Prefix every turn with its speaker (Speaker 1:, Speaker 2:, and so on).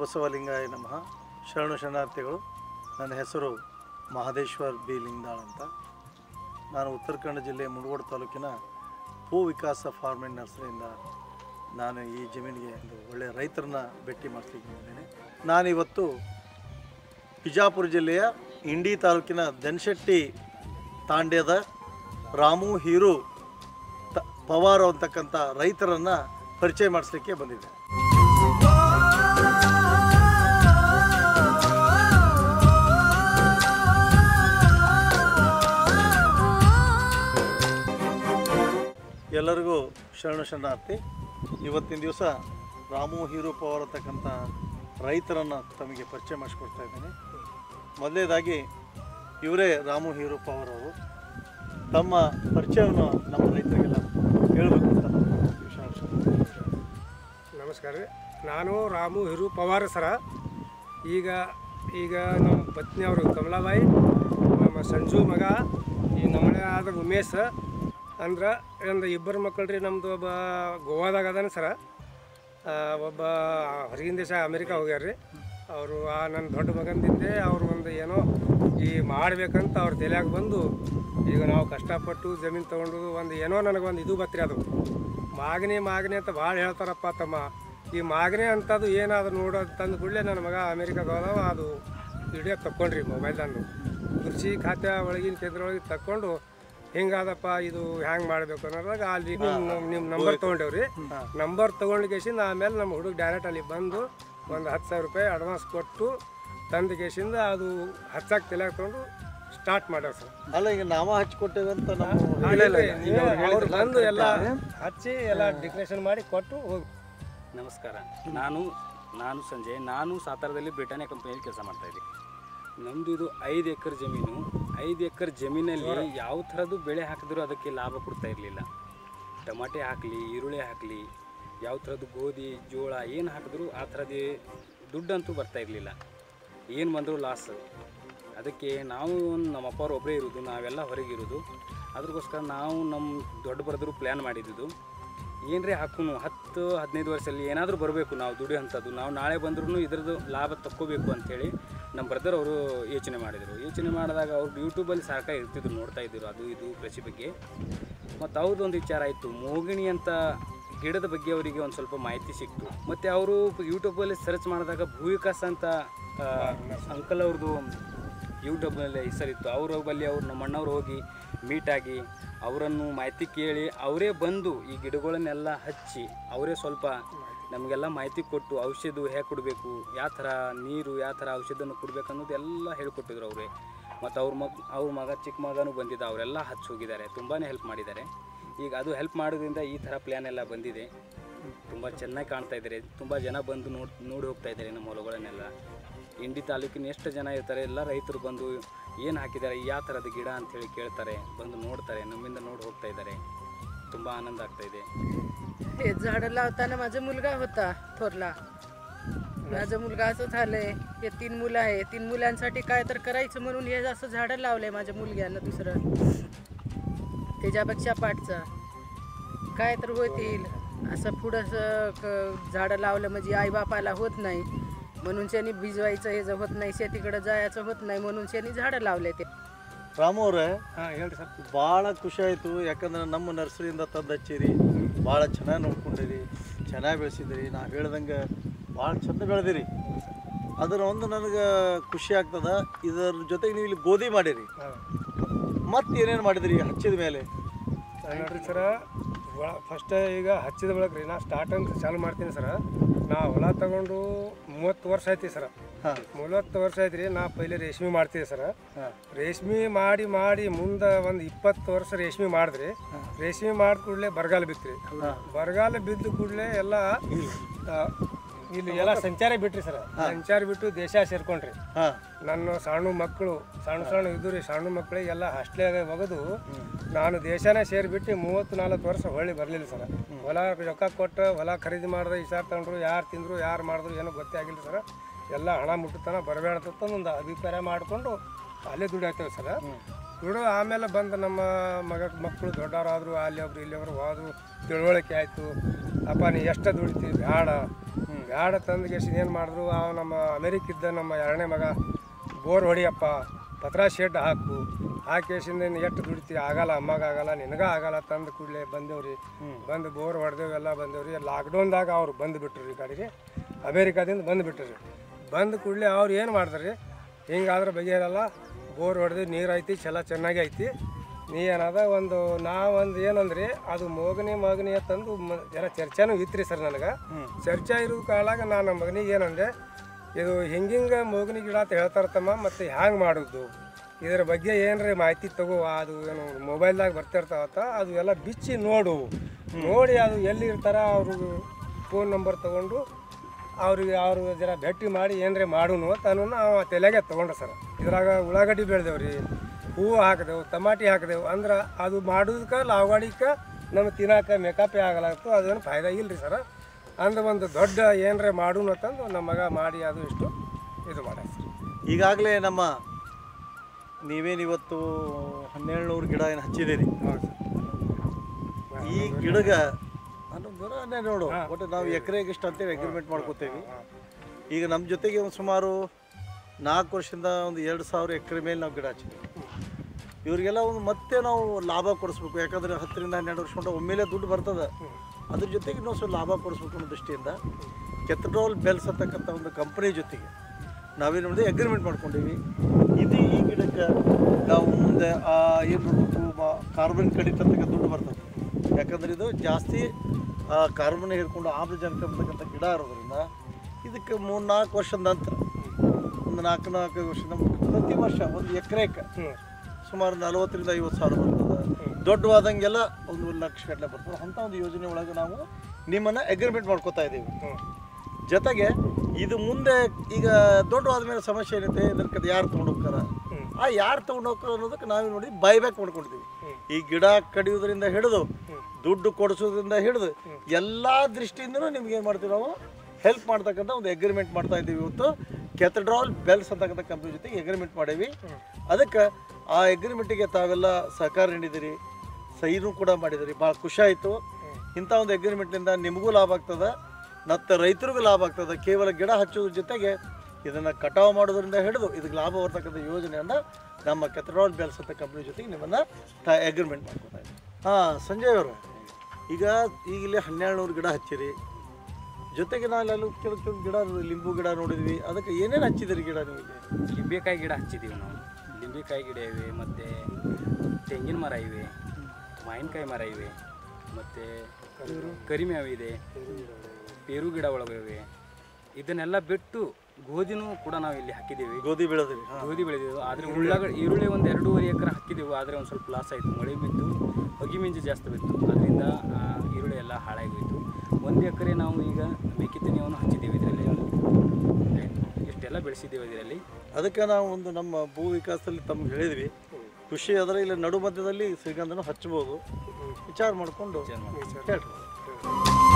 Speaker 1: ಬಸವಲಿಂಗಾಯ ನಮಃ ಶರಣು ಶರಣಾರ್ಥಿಗಳು ನನ್ನ ಹೆಸರು ಮಹದೇಶ್ವರ್ ಬಿ ಲಿಂಗಾಳ್ ಅಂತ ನಾನು ಉತ್ತರ ಕನ್ನಡ ಜಿಲ್ಲೆ ಮುನಗೋಡು ತಾಲೂಕಿನ ಹೂ ವಿಕಾಸ ಫಾರ್ಮ್ ಆ್ಯಂಡ್ ನರ್ಸರಿಯಿಂದ ನಾನು ಈ ಜಮೀನಿಗೆ ಒಂದು ಒಳ್ಳೆಯ ರೈತರನ್ನ ಭೇಟಿ ಮಾಡ್ಲಿಕ್ಕೆ ಬಂದಿದ್ದೇನೆ ನಾನಿವತ್ತು ಬಿಜಾಪುರ ಜಿಲ್ಲೆಯ ಇಂಡಿ ತಾಲೂಕಿನ ದನಶೆಟ್ಟಿ ತಾಂಡ್ಯದ ರಾಮು ಹೀರು ತ ಪವಾರ್ ಅಂತಕ್ಕಂಥ ರೈತರನ್ನು ಪರಿಚಯ ಮಾಡಿಸ್ಲಿಕ್ಕೆ ಬಂದಿದ್ದೆ ಎಲ್ಲರಿಗೂ ಶರಣು ಶರಣಾರ್ಥಿ ಇವತ್ತಿನ ದಿವಸ ರಾಮು ಹೀರು ಪವರ್ ಅಂತಕ್ಕಂಥ ರೈತರನ್ನು ತಮಗೆ ಪರಿಚಯ ಮಾಡಿಸ್ಕೊಡ್ತಾ ಇದ್ದೀನಿ ಮೊದಲನೇದಾಗಿ ಇವರೇ ರಾಮು ಹೀರು ಪವರ್ ಅವರು ತಮ್ಮ ಪರಿಚಯವನ್ನು ನಮ್ಮ ರೈತರಿಗೆಲ್ಲ ಹೇಳಬೇಕು ಅಂತ ಶರಣು ಶರಣಾರ್ಥಿ.
Speaker 2: ನಮಸ್ಕಾರ ರೀ ನಾನು ರಾಮು ಹಿರು ಪವಾರ ಸರ ಈಗ ಈಗ ನಮ್ಮ ಪತ್ನಿ ಅವರು ಕಮಲಾಬಾಯಿ ನಮ್ಮ ಸಂಜು ಮಗ ಈ ನಮ್ಮನೆ ಆದ ಉಮೇಶ್ ಅಂದ್ರೆ ಒಂದು ಇಬ್ಬರು ಮಕ್ಕಳು ರೀ ನಮ್ಮದು ಒಬ್ಬ ಗೋವಾದಾಗ ಅದಾನ ಸರ ಆ, ಒಬ್ಬ ಹೊರಗಿನ ದೇಶ ಅಮೆರಿಕ ಹೋಗ್ಯಾರ ರೀ ಅವರು ಆ ನನ್ನ ದೊಡ್ಡ ಮಗಂದಿಂದೆ ಅವ್ರು ಒಂದು ಏನೋ ಈ ಮಾಡ್ಬೇಕಂತ ಅವ್ರ ತಲೆಯಾಗ ಬಂದು ಈಗ ನಾವು ಕಷ್ಟಪಟ್ಟು ಜಮೀನು ತೊಗೊಂಡು ಒಂದು ಏನೋ ನನಗೊಂದು ಇದು ಬತ್ರಿ ಅದು ಮಾಗನೆ ಮಾಗನೆ ಅಂತ ಭಾಳ ಹೇಳ್ತಾರಪ್ಪ ತಮ್ಮ ಈ ಮಾಗನೆ ಅಂತದು ಏನಾದ್ರು ನೋಡೋದು ತಂದು ಕೂಡಲೇ ನನ್ನ ಮಗ ಅಮೇರಿಕಾಗೆ ಹೋದವ ಅದು ವಿಡಿಯೋ ತಕ್ಕೊಂಡ್ರಿ ಮೊಬೈಲ್ದಂದು ಕೃಷಿ ಖಾತೆ ಒಳಗಿನ ಕೇಂದ್ರ ಒಳಗೆ ತಕ್ಕೊಂಡು ಹಿಂಗಾದಪ್ಪ ಇದು ಹ್ಯಾಂಗೆ ಮಾಡಬೇಕು ಅನ್ನೋದಾಗ ಅಲ್ಲಿ ನಿಮ್ಮ ನಿಮ್ಮ ನಂಬರ್ ತೊಗೊಂಡೇವ್ರಿ ನಂಬರ್ ತೊಗೊಂಡು ಕೇಸಿಂದ ಆಮೇಲೆ ನಮ್ಮ ಹುಡುಗ ಡೈರೆಕ್ಟ್ ಅಲ್ಲಿ ಬಂದು ಒಂದು ಹತ್ತು ಸಾವಿರ ರೂಪಾಯಿ ಅಡ್ವಾನ್ಸ್ ಕೊಟ್ಟು ತಂದು ಕೇಸಿಂದ ಅದು ಹಚ್ಚಾಕ್ ತಲೆಯಾಗ ತೊಗೊಂಡು ಸ್ಟಾರ್ಟ್ ಮಾಡ್ಯಾವ ಸರ್
Speaker 1: ಅಲ್ಲ ಈಗ ನಾವ ಹಚ್ಕೊಟ್ಟೇವೆ ಅಂತ ನಮ್ಮ
Speaker 2: ಅವ್ರು ಬಂದು ಎಲ್ಲ ಹಚ್ಚಿ ಎಲ್ಲ ಡೆಕೋರೇಷನ್ ಮಾಡಿ ಕೊಟ್ಟು ಹೋಗಿ
Speaker 3: ನಮಸ್ಕಾರ ನಾನು ನಾನು ಸಂಜಯ್ ನಾನು ಸಾತಾರದಲ್ಲಿ ಬ್ರಿಟಾನಿಯಾ ಕಂಪನಿಯಲ್ಲಿ ಕೆಲಸ ಮಾಡ್ತಾ ಇದ್ದೀನಿ ನಮ್ಮದು ಇದು ಐದು ಎಕರೆ ಜಮೀನು ಐದು ಎಕರೆ ಜಮೀನಲ್ಲಿ ಯಾವ ಥರದ್ದು ಬೆಳೆ ಹಾಕಿದ್ರೂ ಅದಕ್ಕೆ ಲಾಭ ಕೊಡ್ತಾ ಇರಲಿಲ್ಲ ಟಮಾಟೆ ಹಾಕಲಿ ಈರುಳ್ಳಿ ಹಾಕಲಿ ಯಾವ ಥರದ್ದು ಗೋಧಿ ಜೋಳ ಏನು ಹಾಕಿದ್ರೂ ಆ ಥರದ್ದು ದುಡ್ಡಂತೂ ಬರ್ತಾ ಇರಲಿಲ್ಲ ಏನು ಬಂದರೂ ಲಾಸ್ ಅದಕ್ಕೆ ನಾವು ನಮ್ಮ ಅಪ್ಪ ಅವ್ರು ಒಬ್ಬರೇ ಇರೋದು ನಾವೆಲ್ಲ ಹೊರಗಿರೋದು ಅದ್ರಗೋಸ್ಕರ ನಾವು ನಮ್ಮ ದೊಡ್ಡ ಬರೆದ್ರು ಪ್ಲ್ಯಾನ್ ಮಾಡಿದ್ದು ಏನ್ರಿ ಹಾಕುನು ಹತ್ತು ಹದಿನೈದು ವರ್ಷದಲ್ಲಿ ಏನಾದರೂ ಬರಬೇಕು ನಾವು ದುಡಿಯೋ ಅಂಥದ್ದು ನಾವು ನಾಳೆ ಬಂದ್ರೂ ಇದ್ರದ್ದು ಲಾಭ ತಕ್ಕೋಬೇಕು ಅಂಥೇಳಿ ನಮ್ಮ ಬ್ರದರ್ ಅವರು ಯೋಚನೆ ಮಾಡಿದರು ಯೋಚನೆ ಮಾಡಿದಾಗ ಅವ್ರು ಯೂಟ್ಯೂಬಲ್ಲಿ ಸಾಕ ಇರ್ತಿದ್ರು ನೋಡ್ತಾ ಇದ್ದರು ಅದು ಇದು ಕೃಷಿ ಬಗ್ಗೆ ಮತ್ತು ಅವ್ರದ್ದೊಂದು ವಿಚಾರ ಆಯಿತು ಮೋಗಿಣಿ ಅಂತ ಗಿಡದ ಬಗ್ಗೆ ಅವರಿಗೆ ಒಂದು ಸ್ವಲ್ಪ ಮಾಹಿತಿ ಸಿಕ್ತು ಮತ್ತು ಅವರು ಯೂಟ್ಯೂಬಲ್ಲಿ ಸರ್ಚ್ ಮಾಡಿದಾಗ ಭೂವಿಕಾಸ ಅಂತ ಅಂಕಲ್ ಅವ್ರದ್ದು ಯೂಟ್ಯೂಬ್ನಲ್ಲಿ ಹೆಸರಿತ್ತು ಅವ್ರ ಬಳಿ ಅವ್ರು ನಮ್ಮ ಅಣ್ಣವ್ರು ಹೋಗಿ ಮೀಟಾಗಿ ಅವರನ್ನು ಮಾಹಿತಿ ಕೇಳಿ ಅವರೇ ಬಂದು ಈ ಗಿಡಗಳನ್ನೆಲ್ಲ ಹಚ್ಚಿ ಅವರೇ ಸ್ವಲ್ಪ ನಮಗೆಲ್ಲ ಮಾಹಿತಿ ಕೊಟ್ಟು ಔಷಧ ಹೇಗೆ ಕೊಡಬೇಕು ಯಾವ ಥರ ನೀರು ಯಾವ ಥರ ಔಷಧನ ಕೊಡಬೇಕು ಅನ್ನೋದು ಎಲ್ಲ ಹೇಳ್ಕೊಟ್ಟಿದ್ರು ಅವರೇ ಮತ್ತು ಅವ್ರ ಮಗ ಅವ್ರ ಮಗ ಚಿಕ್ಕ ಮಗನೂ ಬಂದಿದ್ದ ಅವರೆಲ್ಲ ಹಚ್ಚಿ ಹೋಗಿದ್ದಾರೆ ತುಂಬಾ ಹೆಲ್ಪ್ ಮಾಡಿದ್ದಾರೆ ಈಗ ಅದು ಹೆಲ್ಪ್ ಮಾಡೋದ್ರಿಂದ ಈ ಥರ ಪ್ಲ್ಯಾನ್ ಎಲ್ಲ ಬಂದಿದೆ ತುಂಬ ಚೆನ್ನಾಗಿ ಕಾಣ್ತಾ ಇದ್ದಾರೆ ತುಂಬ ಜನ ಬಂದು ನೋಡಿ ನೋಡಿ ಹೋಗ್ತಾ ಇದ್ದಾರೆ ನಮ್ಮ ಹೊಲಗಳನ್ನೆಲ್ಲ ಇಂಡಿ ತಾಲೂಕಿನ ಎಷ್ಟು ಜನ ಇರ್ತಾರೆ ಎಲ್ಲ ರೈತರು ಬಂದು ಏನು ಹಾಕಿದ್ದಾರೆ ಯಾವ ಥರದ ಗಿಡ ಅಂಥೇಳಿ ಕೇಳ್ತಾರೆ ಬಂದು ನೋಡ್ತಾರೆ ನಮ್ಮಿಂದ ನೋಡಿ ಹೋಗ್ತಾ ಇದ್ದಾರೆ ತುಂಬ ಆನಂದ ಆಗ್ತಾ ಇದೆ
Speaker 4: हे झाडं लावताना माझा मुलगा होता थोरला माझा मुलगा असं झालंय हे तीन मुलं आहे तीन मुलांसाठी काय तर करायचं म्हणून हे असं झाडं लावलंय माझ्या मुलग्यानं दुसरं त्याच्यापेक्षा पाठचा काय तर होतील असं पुढं असं क- झाडं लावलं म्हणजे आईबापाला होत नाही म्हणून त्यांनी भिजवायचं हे जर होत नाही शेतीकडे जायचं होत नाही म्हणून त्यांनी झाडं लावले ते
Speaker 1: ರಾಮು ಅವರೇ
Speaker 2: ಹಾಂ ಹೇಳ್ರಿ ಸರ್
Speaker 1: ಭಾಳ ಖುಷಿ ಆಯಿತು ಯಾಕಂದ್ರೆ ನಮ್ಮ ನರ್ಸರಿಯಿಂದ ತಂದು ಹಚ್ಚಿರಿ ಭಾಳ ಚೆನ್ನಾಗಿ ನೋಡ್ಕೊಂಡಿರಿ ಚೆನ್ನಾಗಿ ಬೆಳೆಸಿದಿರಿ ನಾವು ಹೇಳ್ದಂಗೆ ಭಾಳ ಚಂದ ಬೆಳೆದಿರಿ ಅದರ ಒಂದು ನನಗೆ ಖುಷಿ ಆಗ್ತದ ಇದರ ಜೊತೆಗೆ ನೀವು ಇಲ್ಲಿ ಗೋಧಿ ಮಾಡಿರಿ
Speaker 2: ಹಾಂ
Speaker 1: ಮತ್ತೆ ಏನೇನು ಮಾಡಿದಿರಿ ಹಚ್ಚಿದ ಮೇಲೆ
Speaker 2: ನೋಡ್ರಿ ಸರ ಫಸ್ಟ್ ಈಗ ಹಚ್ಚಿದ ಬಳಕ ರೀ ನಾ ಸ್ಟಾರ್ಟ್ ಅಂತ ಚಾಲು ಮಾಡ್ತೀನಿ ಸರ ನಾ ಹೊಲ ತಗೊಂಡು ಮೂವತ್ತು ವರ್ಷ ಐತಿ ಸರ
Speaker 1: ಹಾಂ
Speaker 2: ಮೂವತ್ತು ವರ್ಷ ಐತ್ರಿ ನಾ ಪೈಲೆ ರೇಷ್ಮೆ ಮಾಡ್ತೀವಿ ಸರ
Speaker 1: ಹಾಂ
Speaker 2: ರೇಷ್ಮೆ ಮಾಡಿ ಮಾಡಿ ಮುಂದೆ ಒಂದು ಇಪ್ಪತ್ತು ವರ್ಷ ರೇಷ್ಮೆ ಮಾಡಿದ್ರಿ ರೇಷ್ಮೆ ಮಾಡಿದ ಕೂಡಲೇ ಬರಗಾಲ ಬಿತ್ರಿ ಬರಗಾಲ ಬಿದ್ದ ಕೂಡಲೇ ಎಲ್ಲ ಆ, ಇಲ್ಲಿ ಎಲ್ಲ ಸಂಚಾರ ಬಿಟ್ರಿ ಸರ್ ಸಂಚಾರ ಬಿಟ್ಟು ದೇಶ ಸೇರ್ಕೊಂಡ್ರಿ
Speaker 1: ಹಾಂ
Speaker 2: ನನ್ನ ಸಣ್ಣ ಮಕ್ಕಳು ಸಣ್ಣ ಸಣ್ಣ ಇದ್ದು ರೀ ಸಣ್ಣ ಮಕ್ಕಳಿಗೆಲ್ಲ ಹಾಸ್ಟ್ಲಾಗ ಒಗದು ನಾನು ದೇಶನೇ ಸೇರಿಬಿಟ್ಟು ಮೂವತ್ತು ನಾಲ್ಕು ವರ್ಷ ಹೊಳ್ಳಿ ಬರಲಿಲ್ಲ ಸರ್ ಹೊಲ ರೊಕ್ಕ ಕೊಟ್ಟು ಹೊಲ ಖರೀದಿ ಮಾಡಿದ್ರೆ ಇಸಾರ್ ತಗೊಂಡ್ರು ಯಾರು ತಿಂದರು ಯಾರು ಮಾಡಿದ್ರು ಏನೋ ಗೊತ್ತೇ ಆಗಿಲ್ಲ ಸರ್ ಎಲ್ಲ ಹಣ ಮುಟ್ಟತನ ಬರಬೇಡತ್ತ ಒಂದು ಅಭಿಪ್ರಾಯ ಮಾಡಿಕೊಂಡು ಅಲ್ಲೇ ದುಡಿಯಾಗ್ತೇವೆ ಸರ್ ದುಡು ಆಮೇಲೆ ಬಂದು ನಮ್ಮ ಮಗ ಮಕ್ಕಳು ದೊಡ್ಡವರಾದ್ರು ಅಲ್ಲಿ ಒಬ್ರು ಇಲ್ಲಿ ಒಬ್ರು ಹೋದ್ರು ತಿಳುವಳಿಕೆ ಆಯಿತು ಅಪ್ಪ ನೀ ಎಷ್ಟು ದುಡಿತೀವಿ ಬ್ಯಾಡ ಬ್ಯಾಡ ತಂದು ಗೆಸಿ ಏನು ಮಾಡಿದ್ರು ಅವ ನಮ್ಮ ಅಮೆರಿಕಿದ್ದ ನಮ್ಮ ಎರಡನೇ ಮಗ ಬೋರ್ ಹೊಡಿಯಪ್ಪ ಪತ್ರ ಶೆಡ್ ಹಾಕು ಹಾಕೇಸಿಂದ ನೀನು ಎಷ್ಟು ದುಡಿತಿ ಆಗಲ್ಲ ಅಮ್ಮಗ ಆಗಲ್ಲ ನಿನಗ ಆಗಲ್ಲ ತಂದು ಕೂಡಲೇ ಬಂದೇವ್ರಿ ಬಂದು ಬೋರ್ ಹೊಡೆದೇವು ಎಲ್ಲ ಬಂದೇವ್ರಿ ಲಾಕ್ಡೌನ್ದಾಗ ಅವ್ರು ಬಂದು ಬಿಟ್ರು ಈ ಕಡೆಗೆ ಅಮೇರಿಕಾದಿಂದ ಬಂದು ಬಿಟ್ರು ಬಂದು ಕೂಡಲೇ ಅವ್ರು ಏನು ಮಾಡಿದ್ರಿ ಹಿಂಗಾದ್ರೆ ಬಗೆಹರಲ್ಲ ಬೋರ್ ಹೊಡೆದು ನೀರು ಐತಿ ಛಲ ಚೆನ್ನಾಗಿ ಐತಿ ನೀ ಏನದ ಒಂದು ನಾವೊಂದು ಏನಂದ್ರಿ ಅದು ಮೋಗನಿ ಮಗನಿ ತಂದು ಮ ಜನ ಚರ್ಚೆನೂ ಇತ್ರಿ ಸರ್ ನನಗೆ ಚರ್ಚೆ ಇರೋ ಕಾಲಾಗ ನಾನು ನಮ್ಮ ಮಗನಿಗೆ ಏನಂದೆ ಇದು ಹಿಂಗಿಂಗೆ ಮೋಗನಿ ಗಿಡ ಅಂತ ಹೇಳ್ತಾರತಮ್ಮ ಮತ್ತು ಹ್ಯಾಂಗೆ ಮಾಡೋದು ಇದರ ಬಗ್ಗೆ ಏನ್ರಿ ಮಾಹಿತಿ ತಗೋ ಅದು ಏನು ಮೊಬೈಲ್ದಾಗ ಬರ್ತಿರ್ತಾವತ್ತ ಅದು ಎಲ್ಲ ಬಿಚ್ಚಿ ನೋಡು ನೋಡಿ ಅದು ಎಲ್ಲಿ ಇರ್ತಾರ ಅವರು ಫೋನ್ ನಂಬರ್ ತೊಗೊಂಡು ಅವ್ರಿಗೆ ಅವರು ಜರ ಭೇಟಿ ಮಾಡಿ ಏನ್ರಿ ಮಾಡುನು ಅಂತ ಅನ್ನೋನು ಅವ ತಲೆಗೆ ತೊಗೊಂಡ್ರ ಸರ್ ಇದ್ರಾಗ ಉಳ್ಳಾಗಡ್ಡಿ ಬೆಳೆದೇವ್ರಿ ಹೂವು ಹಾಕಿದೆವು ಟಮಾಟಿ ಹಾಕಿದೆವು ಅಂದ್ರೆ ಅದು ಮಾಡೋದಕ್ಕೆ ಲಾವಗಾಡಿಕ್ಕೆ ನಮ್ಮ ತಿನ್ನಾಕ ಮೇಕಪ್ಪೇ ಆಗಲಾಗ್ತು ಅದೇನು ಫಾಯ್ದಾ ಇಲ್ರಿ ಸರ್ ಅಂದ್ರೆ ಒಂದು ದೊಡ್ಡ ಏನರೇ ಮಾಡುನು ಅಂತಂದು ನಮ್ಮ ಮಗ ಮಾಡಿ ಅದು ಇಷ್ಟು ಇದು ಮಾಡ್ಯಾರ ಸರ್
Speaker 1: ಈಗಾಗಲೇ ನಮ್ಮ ನೀವೇನಿವತ್ತು ಹನ್ನೆರಡು ನೂರು ಗಿಡ ಏನು ಹಚ್ಚಿದ್ದೀರಿ
Speaker 2: ಹೌದು ಸರ್
Speaker 1: ಈ ಗಿಡಗ ಅನ್ನೋದನ್ನೇ ನೋಡು ಒಟ್ಟು ನಾವು ಎಕರೆಗೆ ಇಷ್ಟು ಅಂತೇಳಿ ಅಗ್ರಿಮೆಂಟ್ ಮಾಡ್ಕೋತೇವೆ ಈಗ ನಮ್ಮ ಜೊತೆಗೆ ಒಂದು ಸುಮಾರು ನಾಲ್ಕು ವರ್ಷದಿಂದ ಒಂದು ಎರಡು ಸಾವಿರ ಎಕರೆ ಮೇಲೆ ನಾವು ಗಿಡ ಹಚ್ಚಿದ್ದೀವಿ ಇವರಿಗೆಲ್ಲ ಒಂದು ಮತ್ತೆ ನಾವು ಲಾಭ ಕೊಡಿಸ್ಬೇಕು ಯಾಕಂದರೆ ಹತ್ತರಿಂದ ಹನ್ನೆರಡು ವರ್ಷ ಕೊಂಡ ಒಮ್ಮೆಲೆ ದುಡ್ಡು ಬರ್ತದೆ ಅದ್ರ ಜೊತೆಗೆ ಇನ್ನೊಂದು ಸ್ವಲ್ಪ ಲಾಭ ಕೊಡಿಸ್ಬೇಕು ಅನ್ನೋ ದೃಷ್ಟಿಯಿಂದ ಕೆಥಡ್ರಾಲ್ ಬೆಲ್ಸ್ ಅಂತಕ್ಕಂಥ ಒಂದು ಕಂಪ್ನಿ ಜೊತೆಗೆ ನಾವೇನು ಮಾಡಿದ್ವಿ ಅಗ್ರಿಮೆಂಟ್ ಮಾಡ್ಕೊಂಡೀವಿ ಇದು ಈ ಗಿಡಕ್ಕೆ ನಾವು ಮುಂದೆ ಏನು ಮಾಡಬೇಕು ಕಾರ್ಬನ್ ಕಡಿತ ಅಂತಕ್ಕ ದುಡ್ಡು ಬರ್ತದೆ ಯಾಕಂದ್ರೆ ಇದು ಜಾಸ್ತಿ ಕಾರ್ಬನ್ ಹಿಡ್ಕೊಂಡು ಆಮ್ಲಜನಕ ಬರ್ತಕ್ಕಂಥ ಗಿಡ ಇರೋದ್ರಿಂದ ಇದಕ್ಕೆ ಮೂರು ನಾಲ್ಕು ವರ್ಷದ ನಂತರ ಒಂದು ನಾಲ್ಕು ನಾಲ್ಕು ವರ್ಷದ ನಂತರ ಪ್ರತಿ ವರ್ಷ ಒಂದು ಎಕರೆಗೆ
Speaker 2: ಹ್ಞೂ
Speaker 1: ಸುಮಾರು ನಲವತ್ತರಿಂದ ಐವತ್ತು ಸಾವಿರ ಬರ್ತದೆ ದೊಡ್ಡವಾದಂಗೆಲ್ಲ ಒಂದು ಲಕ್ಷ ಗಟ್ಟಲೆ ಬರ್ತದೆ ಅಂಥ ಒಂದು ಯೋಜನೆ ಒಳಗೆ ನಾವು ನಿಮ್ಮನ್ನು ಅಗ್ರಿಮೆಂಟ್ ಮಾಡ್ಕೋತಾ ಇದ್ದೀವಿ
Speaker 2: ಹ್ಞೂ
Speaker 1: ಜೊತೆಗೆ ಇದು ಮುಂದೆ ಈಗ ದೊಡ್ಡವಾದ ಮೇಲೆ ಸಮಸ್ಯೆ ಏನೈತೆ ಇದಕ್ಕೆ ಯಾರು ತೊಗೊಂಡು ಹೋಗ್ತಾರ
Speaker 2: ಹ್ಞೂ
Speaker 1: ಆ ಯಾರು ತೊಗೊಂಡು ಹೋಗ್ತಾರ ಅನ್ನೋದಕ್ಕೆ ನಾವು ನೋಡಿ ಬೈಬ್ಯಾಕ್ ಮಾಡ್ಕೊಂಡಿದ್ದೀವಿ ಈ ಗಿಡ ಕಡಿಯೋದ್ರಿಂದ ಹಿಡಿದು ದುಡ್ಡು ಕೊಡಿಸೋದ್ರಿಂದ ಹಿಡಿದು ಎಲ್ಲ ದೃಷ್ಟಿಯಿಂದನೂ ನಿಮ್ಗೆ ಏನು ಮಾಡ್ತೀವಿ ನಾವು ಹೆಲ್ಪ್ ಮಾಡ್ತಕ್ಕಂಥ ಒಂದು ಅಗ್ರಿಮೆಂಟ್ ಮಾಡ್ತಾ ಇದ್ದೀವಿ ಇವತ್ತು ಕೆಥಡ್ರಾಲ್ ಬೆಲ್ಸ್ ಅಂತಕ್ಕಂಥ ಕಂಪ್ನಿ ಜೊತೆಗೆ ಅಗ್ರಿಮೆಂಟ್ ಮಾಡೀವಿ ಅದಕ್ಕೆ ಆ ಅಗ್ರಿಮೆಂಟಿಗೆ ತಾವೆಲ್ಲ ಸಹಕಾರ ನೀಡಿದಿರಿ ಸಹಿನೂ ಕೂಡ ಮಾಡಿದಿರಿ ಭಾಳ ಖುಷಿ ಆಯಿತು ಇಂಥ ಒಂದು ಅಗ್ರಿಮೆಂಟ್ನಿಂದ ನಿಮಗೂ ಲಾಭ ಆಗ್ತದೆ ಮತ್ತು ರೈತರಿಗೂ ಲಾಭ ಆಗ್ತದೆ ಕೇವಲ ಗಿಡ ಹಚ್ಚೋದ್ರ ಜೊತೆಗೆ ಇದನ್ನು ಕಟಾವು ಮಾಡೋದ್ರಿಂದ ಹಿಡಿದು ಇದಕ್ಕೆ ಲಾಭ ಬರ್ತಕ್ಕಂಥ ಯೋಜನೆಯನ್ನು ನಮ್ಮ ಕೆಥಡ್ರಾಲ್ ಬೆಲ್ಸ್ ಅಂತ ಕಂಪ್ನಿ ಜೊತೆಗೆ ನಿಮ್ಮನ್ನು ತ ಅಗ್ರಿಮೆಂಟ್ ಮಾಡ್ಕೊತಾ ಇದ್ದೀವಿ ಹಾಂ ಸಂಜಯ್ ಅವರು ಈಗ ಈಗ ಇಲ್ಲಿ ಹನ್ನೆರಡು ನೂರು ಗಿಡ ಹಚ್ಚಿರಿ ಜೊತೆಗೆ ನಾವು ಅಲ್ಲಿ ಕೆಲವು ಕೆಲವು ಗಿಡ ಲಿಂಬು ಗಿಡ ನೋಡಿದ್ವಿ ಅದಕ್ಕೆ ಏನೇನು ಹಚ್ಚಿದಿರಿ ಗಿಡ ನಿಮಗೆ
Speaker 3: ಲಿಂಬೆಕಾಯಿ ಗಿಡ ಹಚ್ಚಿದ್ದೀವಿ ನಾವು ಲಿಂಬೆಕಾಯಿ ಗಿಡ ಇವೆ ಮತ್ತು ತೆಂಗಿನ ಮರ ಇವೆ ಮಾವಿನಕಾಯಿ ಮರ ಇವೆ ಮತ್ತು ಕರಿಮೇವು ಇದೆ ಪೇರು ಗಿಡ ಒಳಗಿವೆ ಇದನ್ನೆಲ್ಲ ಬಿಟ್ಟು ಗೋಧಿನೂ ಕೂಡ ನಾವು ಇಲ್ಲಿ ಹಾಕಿದ್ದೀವಿ
Speaker 1: ಗೋಧಿ ಬೆಳೆದ್ರಿ ಹಾಂ
Speaker 3: ಗೋಧಿ ಬೆಳೆದಿದ್ದು ಆದರೆ ಉಳ್ಳಾಗಡ್ಡಿ ಈರುಳ್ಳಿ ಒಂದು ಎರಡೂವರೆ ಎಕರೆ ಹಾಕಿದ್ದೆವು ಆದರೆ ಒಂದು ಸ್ವಲ್ಪ ಲಾಸ್ ಆಯಿತು ಮಳೆ ಬಿದ್ದು ಹೊಗೆ ಮಿಂಚು ಜಾಸ್ತಿ ಬಿತ್ತು ಅದರಿಂದ ಆ, ಈರುಳ್ಳಿ ಎಲ್ಲ ಹಾಳಾಗೋಯಿತು ಒಂದು ಎಕರೆ ನಾವು ಈಗ ಮೇಕಿತನಿಯನ್ನು ಹಚ್ಚಿದ್ದೀವಿ ಇದರಲ್ಲಿ ಇಷ್ಟೆಲ್ಲ ಬೆಳೆಸಿದ್ದೀವಿ ಇದರಲ್ಲಿ
Speaker 1: ಅದಕ್ಕೆ ನಾವು ಒಂದು ನಮ್ಮ ಭೂ ವಿಕಾಸದಲ್ಲಿ ತಮ್ಗೆ ಹೇಳಿದ್ವಿ ಖುಷಿ ಅದರ ಇಲ್ಲಿ ನಡು ಮಧ್ಯದಲ್ಲಿ ಶ್ರೀಗಂಧನೂ ಹಚ್ಬೋದು ವಿಚಾರ ಮಾಡಿಕೊಂಡು ಹೇಳ್ರಿ